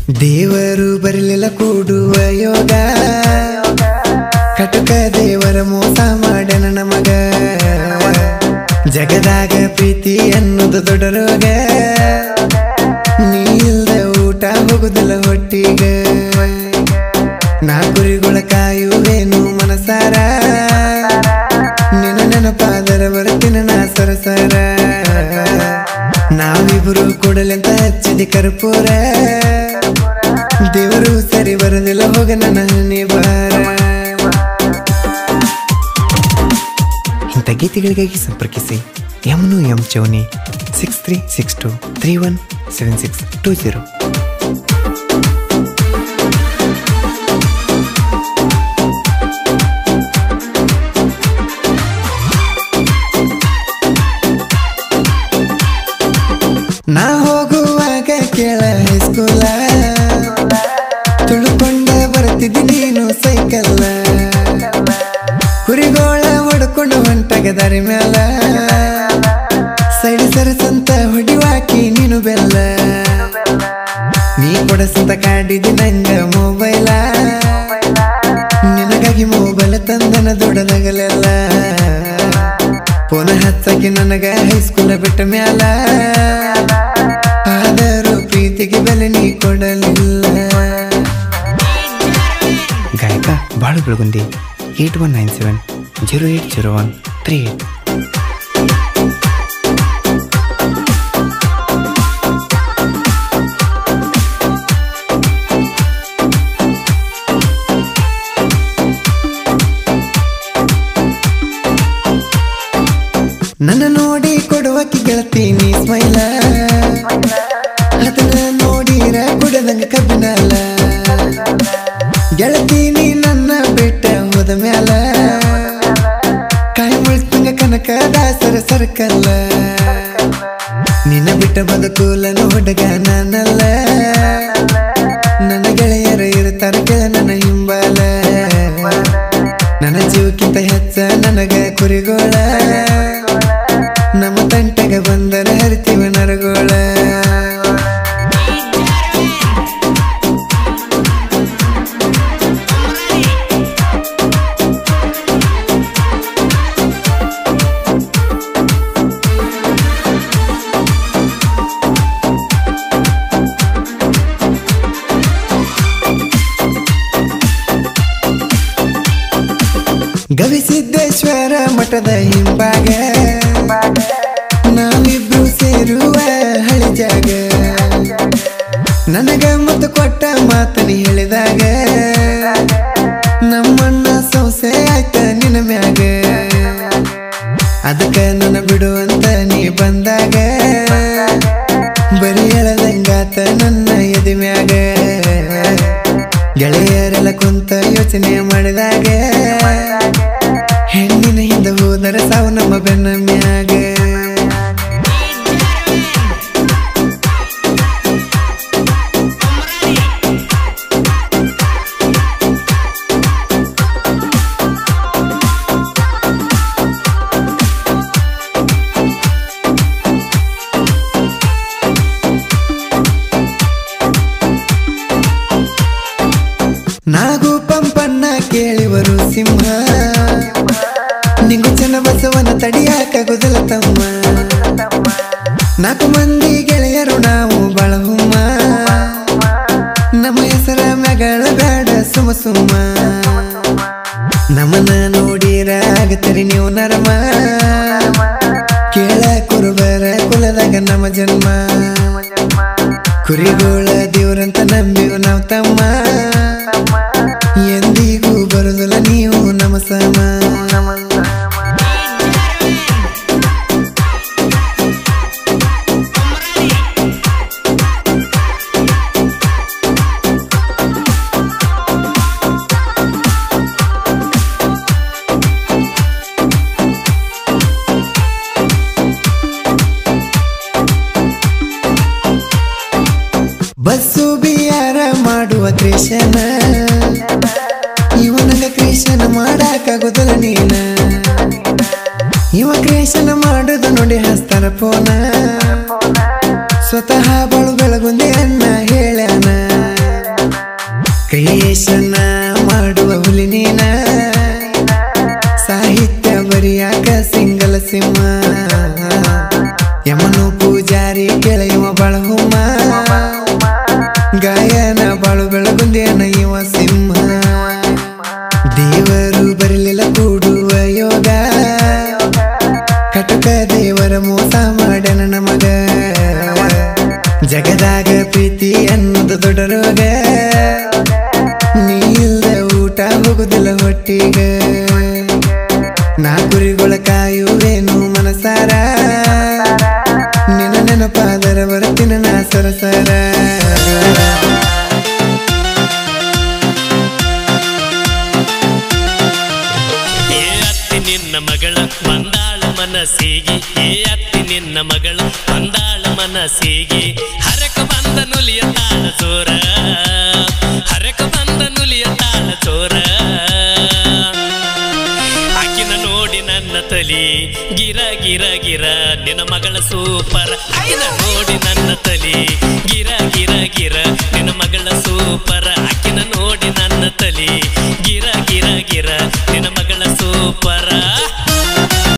ದೇವರು ಬರಲಿಲ್ಲ ಕೂಡುವ ಯೋಗ ಕಟುಕ ದೇವರ ಮೋಸ ಮಾಡ್ಯಾನ ನಮಗ ಜಗದಾಗ ಪ್ರೀತಿ ಅನ್ನೋದು ದೊಡ್ಡ ರೋಗ ನೀ ಇಲ್ದ ಊಟ ಹೋಗುದಿಲ್ಲ ಹೊಟ್ಟಿಗ ನಾ ಕುರಿಗಳ ಕಾಯುವೇನು ಮನಸಾರ ನಿನ್ನ ನೆನಪಾದರ ಬರ್ತೀನಿ ನಾ ಸರಸರ ನಾವಿಬ್ರು ಕೊಡಲೆಂತ ಹಚ್ಚಿದಿ ಕರ್ಪೂರ ದೇವರು ಸರಿ ಬರೋದಿಲ್ಲ ಹೋಗ ನನ್ನ ಹನಿ ಬಾರ ಇಂಥ ಗೀತೆಗಳಿಗಾಗಿ ಸಂಪರ್ಕಿಸಿ ಎಮ್ನು ಎಂ ಚೌನಿ six three six two three one seven six two zero ನಾ ಹೋಗುವಾಗ ಕೇಳ ಹೈಸ್ಕೂಲ ತುಳುಕೊಂಡ ಬರ್ತಿದ್ದಿ ನೀನು ಸೈಕಲ್ಲ ಕುರಿಗೋಳ ಹೊಡ್ಕೊಂಡು ಹೊಂಟಾಗ ದಾರಿ ಮ್ಯಾಲ ಸೈಡ್ ಸರಸಂತ ಹೊಡಿವಾಕಿ ನೀನು ಬೆಲ್ಲ ನೀ ಕೊಡಸಂತ ಕಾಡಿದಿ ನಂಗ ಮೊಬೈಲ ನಿನಗಾಗಿ ಮೊಬೈಲ್ ತಂದನ ದೊಡ್ಡದಾಗಲೆಲ್ಲ ಫೋನ್ ಹಚ್ಚಕ್ಕೆ ನನಗ ಹೈಸ್ಕೂಲ ಬಿಟ್ಟ ಮ್ಯಾಲ ಆದರೂ ಪ್ರೀತಿಗೆ ಬೆಲೆ ನೀ ಕೊಡಲಿಲ್ಲ ಗಾಯಕ Balu Belagundi eight one nine seven zero eight zero one three eight ನನ್ನ ನೋಡಿ ಕೊಡುವಕ್ಕೆ ಗೆಳತೀನಿ ಸ್ಮೈಲ ಅದನ್ನ ನೋಡಿರ ಕುಡದಂಗ ಕಬ್ಬಿನಲ್ಲ ಗೆಳತೀನಿ ನನ್ನ ಬಿಟ್ಟ ಹೋದ ಮ್ಯಾಲ ಕಾಯಿ ಮುಳ್ತಂಗ ಕನಕ ದಾಸರ ಸರ್ಕಲ್ಲ ನಿನ್ನ ಬಿಟ್ಟ ಬದುಕೂಲನು ಹುಡುಗ ನಾನಲ್ಲ ನನ್ನ ಗೆಳೆಯರ ಇರ್ತಾರ ಕೆಳ ನನ್ನ ಹಿಂಬಾಲ ನನ್ನ ಜೀವಕ್ಕಿಂತ ಹೆಚ್ಚ ನನಗ ಕುರಿಗೋಳ ನಮ್ಮ ತಂಟಗ ಬಂದರ ಹರಿತೀವ ನರಗೋಳ ಗವಿಸಿದ್ದೇಶ್ವರ ಮಠದ ಹಿಂಬಾಗ ನಾವಿಬ್ರು ಸೇರುವ ಹಳಿ ಜಾಗ ನನಗ ಮುತ್ತು ಕೊಟ್ಟ ಮಾತನಿ ಹೇಳಿದಾಗ ನಮ್ಮಣ್ಣ ಸೌಸೆ ಆಯ್ತ ನಿನ್ನ ಮ್ಯಾಗ ಅದಕ್ಕ ನನ್ನ ಬಿಡುವಂತ ನೀ ಬಂದಾಗ ಬರೀ ಎಳದಂಗಾತ ನನ್ನ ಎದೆ ಮ್ಯಾಗ ಗೆಳೆಯರೆಲ್ಲ ಕುಂತ ಯೋಚನೆ ಮಾಡಿದಾಗ ಹೆಣ್ಣಿನ ಹಿಂದೆ ಹೋದರೆ ಸಾವು ನಮ್ಮ ಬೆನ್ನ ಮ್ಯಾಗ ನಾಗು ಪಂಪನ್ನ ಕೇಳಿವರು ಸಿಂಹ ನಿಂಗು ಚೆನ್ನ ಬಸವನ ತಡಿಯಾಕಾಗುದಿಲ್ಲ ತಮ್ಮ ನಾಲ್ಕು ಮಂದಿ ಗೆಳೆಯರು ನಾವು ಬಾಳ ಹುಮ್ಮ ನಮ್ಮ ಹೆಸರ ಮೆಗಳ ಬೇಡ ಸುಮ ಸುಮ್ಮ ನಮ್ಮನ್ನ ನೋಡಿರ ಆಗತ್ತರಿ ನೀವು ನರಮ ಕೇಳ ಕುರುಬರ ಕುಲದಾಗ ನಮ್ಮ ಜನ್ಮ ಕುರಿಗೋಳ ದೇವ್ರಂತ ನಂಬಿವು ನಾವು ತಮ್ಮ ಎಂದಿಗೂ ಬರುದಿಲ್ಲ ನೀವು ನಮ್ಮ ಸಮ ಬಸ್ಸು ಬಿಯಾರ ಮಾಡುವ ಕೃಷ್ಣ ಇವನಗ ಕೃಷ್ಣ ಮಾಡಾಕಾಗುದಿಲ್ಲ ನೀನ ಇವ ಕ್ರಿಯೇಷನ್ ಮಾಡುದು ನೋಡಿ ಹಸ್ತಾರ ಫೋನ ಸ್ವತಃ ಬಳು ಬೆಳಗುಂದಿ ಅನ್ನ ಹೇಳ್ಯಾನ ಕ್ರಿಯೇಷನ್ ಮಾಡುವ ಹುಲಿ ನೀನ ಸಾಹಿತ್ಯ ಬರಿಯಾಕ ಸಿಂಗಲ ಸಿಂಹ ಯಮನು ಪೂಜಾರಿ ಕೆಳೆಯುವ ಬಳಹುಮ್ಮ ಗಾಯನ ಬಾಳು ಬೆಳಗುಂದೇನ ಇವ ಸಿಂಹ ದೇವರು ಬರಲಿಲ್ಲ ಕೂಡುವ ಯೋಗ ಕಟಕ ದೇವರ ಮೋಸ ಮಾಡ್ಯಾನ ನಮಗ ಜಗದಾಗ ಪ್ರೀತಿ ಅನ್ನೋದು ದೊಡ್ಡ ರೋಗ ನೀ ಇಲ್ದ ಊಟ ಹೋಗುದಿಲ್ಲ ಹೊಟ್ಟಿಗ ನಾ ಕುರಿಗಳ ಕಾಯುವೇನು ಮನಸಾರ ನಿನ್ನ ನೆನಪಾದರ ಬರ್ತಿನ ನಾ ಸರಸರ ಏ ಅತ್ತಿ ನಿನ್ನ ಮಗಳ ಬಂದಾಳ ಮನಸ್ಸಿಗೆ ಏ ಅತ್ತಿ ನಿನ್ನ ಮಗಳ ಬಂದಾಳ ಮನಸ್ಸಿಗೆ ಹರಕ ಬಂದ ನುಲಿಯ ತಾಳ ಚೋರ ಹರಕ ಬಂದ ನುಲಿಯ ತಾಳ ಚೋರ ಆಕಿನ ನೋಡಿ ನನ್ನ ತಲಿ ಗಿರ ಗಿರ ಗಿರ ನಿನ್ನ ಮಗಳ ಸೂಪರ್ ಆಕಿನ ನೋಡಿ ನನ್ನ ತಲಿ ಗಿರ ಗಿರ ಗಿರ ನಿನ್ನ ಮಗಳ ಸೂಪರ್ ಆಕಿ